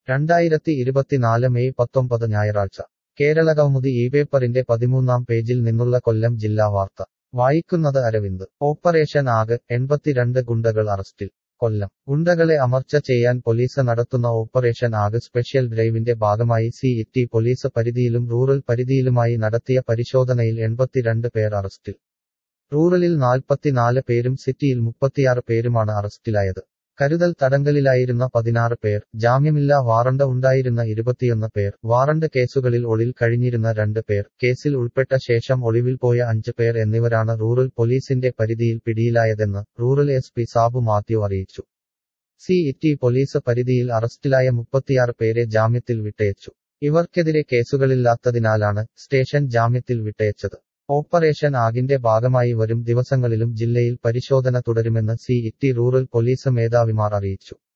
രണ്ടായിരത്തി ഇരുപത്തിനാല് മെയ് പത്തൊമ്പത് ഞായറാഴ്ച കേരളകൗമുദി ഈ പേപ്പറിന്റെ പതിമൂന്നാം പേജിൽ നിന്നുള്ള കൊല്ലം ജില്ലാ വാർത്ത വായിക്കുന്നത് അരവിന്ദ് ഓപ്പറേഷൻ ആഗ് എൺപത്തിരണ്ട് ഗുണ്ടകൾ അറസ്റ്റിൽ കൊല്ലം ഗുണ്ടകളെ അമർച്ച ചെയ്യാൻ പോലീസ് നടത്തുന്ന ഓപ്പറേഷൻ ആഗ് സ്പെഷ്യൽ ഡ്രൈവിന്റെ ഭാഗമായി സി ഇറ്റി പോലീസ് പരിധിയിലും റൂറൽ പരിധിയിലുമായി നടത്തിയ പരിശോധനയിൽ എൺപത്തിരണ്ട് പേർ അറസ്റ്റിൽ റൂറലിൽ നാൽപ്പത്തിനാല് പേരും സിറ്റിയിൽ മുപ്പത്തിയാറ് പേരുമാണ് അറസ്റ്റിലായത് കരുതൽ തടങ്കലിലായിരുന്ന പതിനാറ് പേർ ജാമ്യമില്ലാ വാറണ്ട് ഉണ്ടായിരുന്ന ഇരുപത്തിയൊന്ന് പേർ വാറണ്ട് കേസുകളിൽ ഒളിൽ കഴിഞ്ഞിരുന്ന രണ്ട് പേർ കേസിൽ ഉൾപ്പെട്ട ശേഷം ഒളിവിൽ പോയ അഞ്ച് പേർ എന്നിവരാണ് റൂറൽ പോലീസിന്റെ പരിധിയിൽ പിടിയിലായതെന്ന് rural S P Sabu Mathew അറിയിച്ചു സി ഇറ്റി പോലീസ് പരിധിയിൽ അറസ്റ്റിലായ മുപ്പത്തിയാറ് പേരെ ജാമ്യത്തിൽ വിട്ടയച്ചു ഇവർക്കെതിരെ കേസുകളില്ലാത്തതിനാലാണ് സ്റ്റേഷൻ ജാമ്യത്തിൽ വിട്ടയച്ചത് ഓപ്പറേഷൻ ആഗിന്റെ ഭാഗമായി വരും ദിവസങ്ങളിലും ജില്ലയിൽ പരിശോധന തുടരുമെന്ന് സി ഇറ്റി റൂറൽ പോലീസ് മേധാവിമാർ അറിയിച്ചു